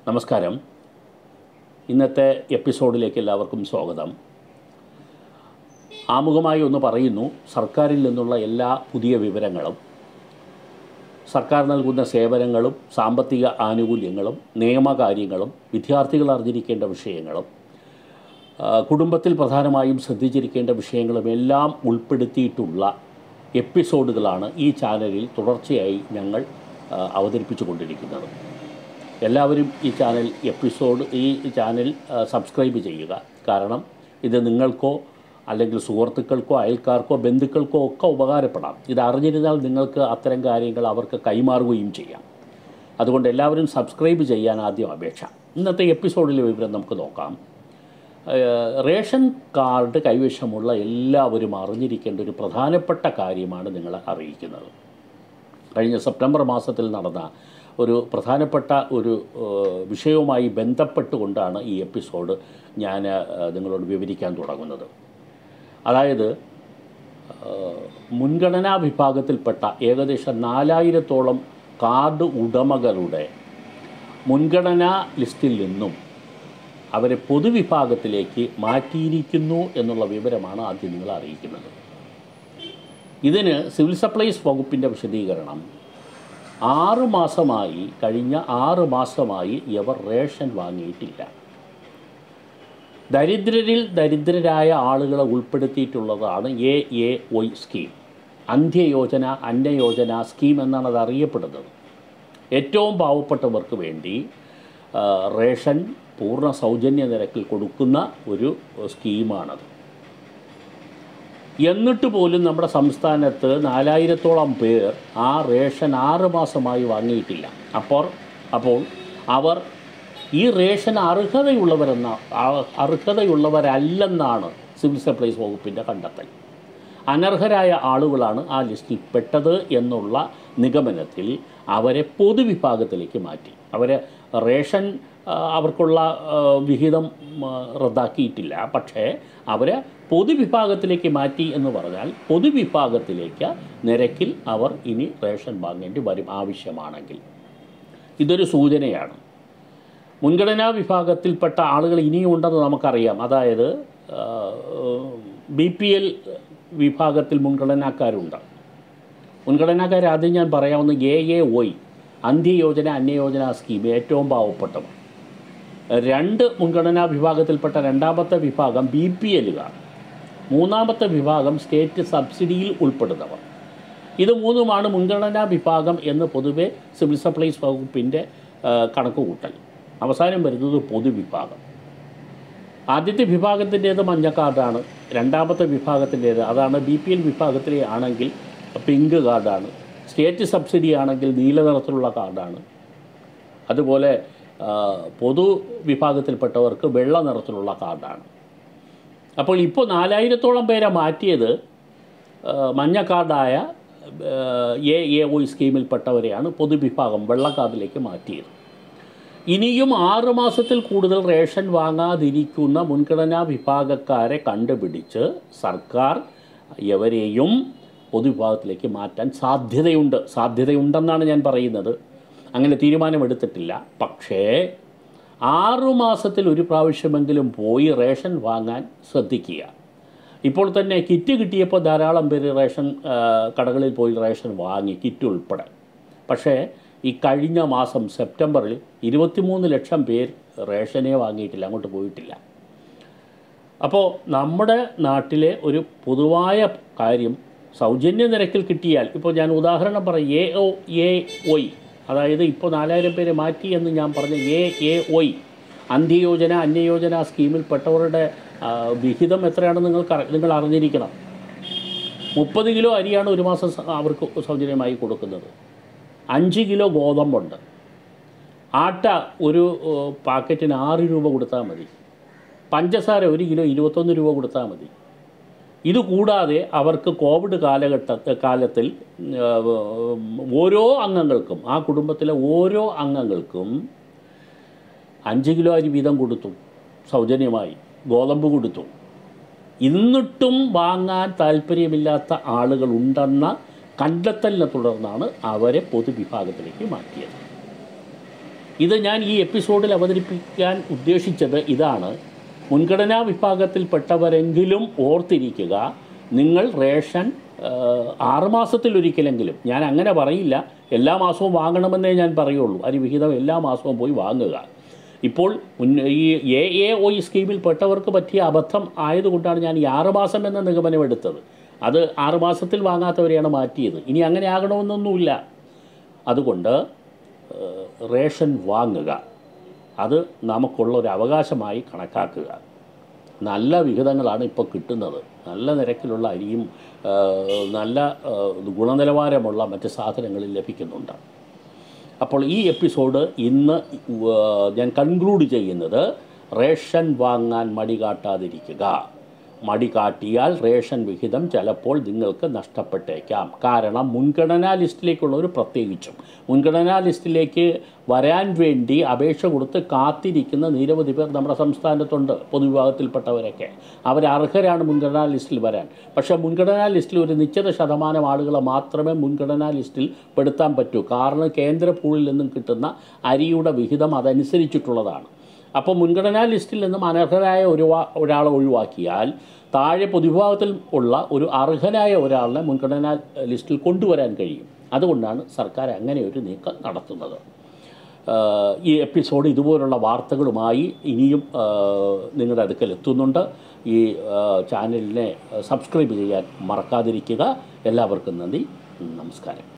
നമസ്കാരം ഇന്നത്തെ എപ്പിസോഡിലേക്ക് എല്ലാവർക്കും സ്വാഗതം ആമുഖമായി ഒന്ന് പറയുന്നു സർക്കാരിൽ നിന്നുള്ള എല്ലാ പുതിയ വിവരങ്ങളും സർക്കാർ നൽകുന്ന സേവനങ്ങളും സാമ്പത്തിക ആനുകൂല്യങ്ങളും നിയമകാര്യങ്ങളും വിദ്യാർത്ഥികൾ അറിഞ്ഞിരിക്കേണ്ട വിഷയങ്ങളും ആ, കുടുംബത്തിൽ പ്രധാനമായും ശ്രദ്ധിച്ചിരിക്കേണ്ട വിഷയങ്ങളും എല്ലാം ഉൾപ്പെടുത്തിയിട്ടുള്ള എപ്പിസോഡുകളാണ് ഈ ചാനലിൽ തുടർച്ചയായി ഞങ്ങൾ ആ, അവതരിപ്പിച്ചു കൊണ്ടിരിക്കുന്നത് എല്ലാവരും ഈ ചാനൽ എപ്പിസോഡ് ഈ ചാനൽ ആ, സബ്സ്ക്രൈബ് ചെയ്യുക കാരണം ഇത് നിങ്ങൾക്കോ അല്ലെങ്കിൽ സുഹൃത്തുക്കൾക്കോ അയൽക്കാർക്കോ ബന്ധുക്കൾക്കോ ഒക്കെ ഉപകാരപ്പെടാം ഇത് അറിഞ്ഞിരുന്നാൽ നിങ്ങൾക്ക് അത്തരം കാര്യങ്ങൾ അവർക്ക് കൈമാറുകയും ചെയ്യാം അതുകൊണ്ട് എല്ലാവരും സബ്സ്ക്രൈബ് ചെയ്യാൻ ആദ്യം അപേക്ഷ ഇന്നത്തെ എപ്പിസോഡിലെ വിവരം നമുക്ക് നോക്കാം ഏഹ് റേഷൻ കാർഡ് കൈവശമുള്ള എല്ലാവരും അറിഞ്ഞിരിക്കേണ്ട ഒരു പ്രധാനപ്പെട്ട കാര്യമാണ് നിങ്ങളെ അറിയിക്കുന്നത് കഴിഞ്ഞ സെപ്റ്റംബർ മാസത്തിൽ നടന്ന ഒരു പ്രധാനപ്പെട്ട ഒരു ഏഹ്, വിഷയവുമായി ബന്ധപ്പെട്ടുകൊണ്ടാണ് ഈ എപ്പിസോഡ് ഞാൻ ഏഹ്, നിങ്ങളോട് വിവരിക്കാൻ തുടങ്ങുന്നത് അതായത് ഏഹ്, മുൻഗണനാ വിഭാഗത്തിൽപ്പെട്ട ഏകദേശം നാലായിരത്തോളം കാർഡ് ഉടമകളുടെ മുൻഗണനാ ലിസ്റ്റിൽ നിന്നും അവരെ പൊതുവിഭാഗത്തിലേക്ക് മാറ്റിയിരിക്കുന്നു എന്നുള്ള വിവരമാണ് ആദ്യം നിങ്ങളെ അറിയിക്കുന്നത് ഇതിന് സിവിൽ സപ്ലൈസ് വകുപ്പിൻ്റെ വിശദീകരണം ആറ് മാസമായി കഴിഞ്ഞ ആറ് മാസമായി ഇവർ റേഷൻ വാങ്ങിയിട്ടില്ല ദരിദ്രരിൽ ദരിദ്രരായ ആളുകളെ ഉൾപ്പെടുത്തിയിട്ടുള്ളതാണ് A A Y scheme Antyayojana Annayojana scheme എന്നാണ് അത് അറിയപ്പെടുന്നത് ഏറ്റവും പാവപ്പെട്ടവർക്ക് വേണ്ടി ആ, റേഷൻ പൂർണ്ണ സൗജന്യ നിരക്കിൽ കൊടുക്കുന്ന ഒരു സ്കീമാണത് എന്നിട്ട് പോലും നമ്മുടെ സംസ്ഥാനത്ത് നാലായിരത്തോളം പേർ ആ റേഷൻ ആറ് മാസമായി വാങ്ങിയിട്ടില്ല അപ്പോൾ അപ്പോൾ അവർ ഈ റേഷൻ അർഹതയുള്ളവരെന്ന ആ- അർഹതയുള്ളവരല്ലെന്നാണ് സിവിൽ സപ്ലൈസ് വകുപ്പിൻ്റെ കണ്ടെത്തൽ അനർഹരായ ആളുകളാണ് ആ ലിസ്റ്റിൽ പെട്ടത് എന്നുള്ള നിഗമനത്തിൽ അവരെ പൊതുവിഭാഗത്തിലേക്ക് മാറ്റി അവരെ റേഷൻ ആ, അവർക്കുള്ള ആ, വിഹിതം ആ, റദ്ദാക്കിയിട്ടില്ല പക്ഷേ അവരെ പൊതുവിഭാഗത്തിലേക്ക് മാറ്റി എന്ന് പറഞ്ഞാൽ പൊതുവിഭാഗത്തിലേക്ക് നിരക്കിൽ അവർ ഇനി റേഷൻ വാങ്ങേണ്ടി വരും ആവശ്യമാണെങ്കിൽ ഇതൊരു സൂചനയാണ് മുൻഗണനാ വിഭാഗത്തിൽപ്പെട്ട ആളുകൾ ഇനിയും ഉണ്ടെന്ന് നമുക്കറിയാം അതായത് ബി പി എൽ വിഭാഗത്തിൽ മുൻഗണനാക്കാരുണ്ട് മുൻഗണനാക്കാർ ആദ്യം ഞാൻ പറയാവുന്ന എ എ ഒയ് അന്ത്യയോജന അന്യയോജന സ്കീം ഏറ്റവും പാവപ്പെട്ടവർ രണ്ട് മുൻഗണനാ വിഭാഗത്തിൽപ്പെട്ട രണ്ടാമത്തെ വിഭാഗം ബി പി എല്ലുകാർ മൂന്നാമത്തെ വിഭാഗം സ്റ്റേറ്റ് സബ്സിഡിയിൽ ഉൾപ്പെടുന്നവർ ഇത് മൂന്നുമാണ് മുൻഗണനാ വിഭാഗം എന്ന് പൊതുവെ സിവിൽ സപ്ലൈസ് വകുപ്പിൻ്റെ കണക്കുകൂട്ടൽ അവസാനം വരുന്നത് പൊതുവിഭാഗം ആദ്യത്തെ വിഭാഗത്തിൻ്റേത് മഞ്ഞ കാർഡാണ് രണ്ടാമത്തെ വിഭാഗത്തിൻ്റേത് അതാണ് ബി പി എൽ വിഭാഗത്തിലെ ആണെങ്കിൽ പിങ്ക് കാർഡാണ് സ്റ്റേറ്റ് സബ്സിഡി ആണെങ്കിൽ നീല നിറത്തിലുള്ള കാർഡാണ് അതുപോലെ ആ, പൊതു വിഭാഗത്തിൽപ്പെട്ടവർക്ക് വെള്ള നിറത്തിലുള്ള കാർഡാണ് അപ്പോൾ ഇപ്പോൾ നാലായിരത്തോളം പേരെ മാറ്റിയത് ആ, മഞ്ഞ കാർഡായ എ എ ഒ സ്കീമിൽപ്പെട്ടവരെയാണ് പൊതുവിഭാഗം വെള്ള കാർഡിലേക്ക് മാറ്റിയത് ഇനിയും ആറ് മാസത്തിൽ കൂടുതൽ റേഷൻ വാങ്ങാതിരിക്കുന്ന മുൻഗണനാ വിഭാഗക്കാരെ കണ്ടുപിടിച്ച് സർക്കാർ എവരെയും പൊതുവിഭാഗത്തിലേക്ക് മാറ്റാൻ സാധ്യതയുണ്ട് സാധ്യതയുണ്ടെന്നാണ് ഞാൻ പറയുന്നത് അങ്ങനെ തീരുമാനമെടുത്തിട്ടില്ല പക്ഷേ ആറു മാസത്തിൽ ഒരു പ്രാവശ്യമെങ്കിലും പോയി റേഷൻ വാങ്ങാൻ ശ്രദ്ധിക്കുക ഇപ്പോൾ തന്നെ കിറ്റ് കിട്ടിയപ്പോൾ ധാരാളം പേര് റേഷൻ ആ, കടകളിൽ പോയി റേഷൻ വാങ്ങി കിറ്റ് ഉൾപ്പെടെ പക്ഷേ ഈ കഴിഞ്ഞ മാസം സെപ്റ്റംബറിൽ ഇരുപത്തിമൂന്ന് ലക്ഷം പേർ റേഷനെ വാങ്ങിയിട്ടില്ല അങ്ങോട്ട് പോയിട്ടില്ല അപ്പോൾ നമ്മുടെ നാട്ടിലെ ഒരു പൊതുവായ കാര്യം സൗജന്യ നിരക്കിൽ കിട്ടിയാൽ ഇപ്പോൾ ഞാൻ ഉദാഹരണം പറയും എ ഒ എ ഒയ് അതായത് ഇപ്പോൾ നാലായിരം പേരെ മാറ്റി എന്ന് ഞാൻ പറഞ്ഞ എ എ ഒയ് അന്ത്യയോജന അന്യയോജന സ്കീമിൽപ്പെട്ടവരുടെ ആ, വിഹിതം എത്രയാണെന്ന് നിങ്ങൾക്ക് അറി- നിങ്ങൾ അറിഞ്ഞിരിക്കണം മുപ്പത് കിലോ അരിയാണ് ഒരു മാസം സ- അവർക്ക് സൗജന്യമായി കൊടുക്കുന്നത് അഞ്ച് കിലോ ഗോതമ്പുണ്ട് ആട്ട ഒരു ഏഹ്, പാക്കറ്റിന് ആറ് രൂപ കൊടുത്താൽ മതി പഞ്ചസാര ഒരു കിലോ ഇരുപത്തൊന്ന് രൂപ കൊടുത്താൽ മതി ഇത് കൂടാതെ അവർക്ക് കോവിഡ് കാലഘട്ട കാലത്തിൽ ഏഹ്, ഓരോ അംഗങ്ങൾക്കും ആ കുടുംബത്തിലെ ഓരോ അംഗങ്ങൾക്കും അഞ്ച് കിലോ അരി വീതം കൊടുത്തു സൗജന്യമായി ഗോതമ്പ് കൊടുത്തു എന്നിട്ടും വാങ്ങാൻ താല്പര്യമില്ലാത്ത ആളുകളുണ്ടെന്ന കണ്ടെത്തലിനെ തുടർന്നാണ് അവരെ പൊതുവിഭാഗത്തിലേക്ക് മാറ്റിയത് ഇത് ഞാൻ ഈ എപ്പിസോഡിൽ അവതരിപ്പിക്കാൻ ഉദ്ദേശിച്ചത് ഇതാണ് മുൻഗണനാ വിഭാഗത്തിൽപ്പെട്ടവരെങ്കിലും ഓർത്തിരിക്കുക നിങ്ങൾ റേഷൻ ഏഹ്, ആറുമാസത്തിലൊരിക്കലെങ്കിലും ഞാൻ അങ്ങനെ പറയില്ല എല്ലാ മാസവും വാങ്ങണമെന്നേ ഞാൻ പറയുള്ളൂ അരി വിഹിതം എല്ലാ മാസവും പോയി വാങ്ങുക ഇപ്പോൾ മുൻ- ഈ എ എ ഒ ഇ സ്കീമിൽ പെട്ടവർക്ക് പറ്റിയ അബദ്ധം ആയതുകൊണ്ടാണ് ഞാൻ ഈ ആറുമാസം എന്ന നിഗമനം എടുത്തത് അത് ആറുമാസത്തിൽ വാങ്ങാത്തവരെയാണ് മാറ്റിയത് ഇനി അങ്ങനെ ആകണമെന്നൊന്നുമില്ല അതുകൊണ്ട് ഏഹ്, റേഷൻ വാങ്ങുക അത് നമുക്കുള്ള ഒരു അവകാശമായി കണക്കാക്കുക നല്ല വിഹിതങ്ങളാണ് ഇപ്പോൾ കിട്ടുന്നത് നല്ല നിരക്കിലുള്ള അരിയും ഏഹ്, നല്ല ഏഹ്, ഗുണനിലവാരമുള്ള മറ്റ് സാധനങ്ങളും ലഭിക്കുന്നുണ്ട് അപ്പോൾ ഈ എപ്പിസോഡ് ഇന്ന് ഏഹ്, ഞാൻ കൺക്ലൂഡ് ചെയ്യുന്നത് റേഷൻ വാങ്ങാൻ മടി കാട്ടാതിരിക്കുക മടി കാട്ടിയാൽ റേഷൻ വിഹിതം ചിലപ്പോൾ നിങ്ങൾക്ക് നഷ്ടപ്പെട്ടേക്കാം കാരണം മുൻഗണനാ ലിസ്റ്റിലേക്കുള്ളവർ പ്രത്യേകിച്ചും മുൻഗണനാ ലിസ്റ്റിലേക്ക് വരാൻ വേണ്ടി അപേക്ഷ കൊടുത്ത് കാത്തിരിക്കുന്ന നിരവധി പേർ നമ്മുടെ സംസ്ഥാനത്തുണ്ട് പൊതുവിഭാഗത്തിൽപ്പെട്ടവരൊക്കെ അവർ അർഹരാണ് മുൻഗണനാ ലിസ്റ്റിൽ വരാൻ പക്ഷേ മുൻഗണനാ ലിസ്റ്റിൽ ഒരു നിശ്ചിത ശതമാനം ആളുകളെ മാത്രമേ മുൻഗണനാ ലിസ്റ്റിൽ പെടുത്താൻ പറ്റൂ കാരണം കേന്ദ്ര പൂളിൽ നിന്നും കിട്ടുന്ന അരിയുടെ വിഹിതം അതനുസരിച്ചിട്ടുള്ളതാണ് അപ്പോൾ മുൻഗണനാ ലിസ്റ്റിൽ നിന്നും അനർഹരായ ഒരു ഒരാളെ ഒഴിവാക്കിയാൽ താഴെ പൊതുവിഭാഗത്തിൽ ഉള്ള ഒരു അർഹനായ ഒരാളിനെ മുൻഗണനാ ലിസ്റ്റിൽ കൊണ്ടുവരാൻ കഴിയും അതുകൊണ്ടാണ് സർക്കാർ അങ്ങനെ ഒരു നീക്കം നടത്തുന്നത് ആഹ് ഈ എപ്പിസോഡ് ഇതുപോലുള്ള വാർത്തകളുമായി ഇനിയും ആഹ് നിങ്ങളുടെ അടുക്കൽ എത്തുന്നുണ്ട് ഈ ആഹ് ചാനലിനെ സബ്സ്ക്രൈബ് ചെയ്യാൻ മറക്കാതിരിക്കുക എല്ലാവർക്കും നന്ദി നമസ്കാരം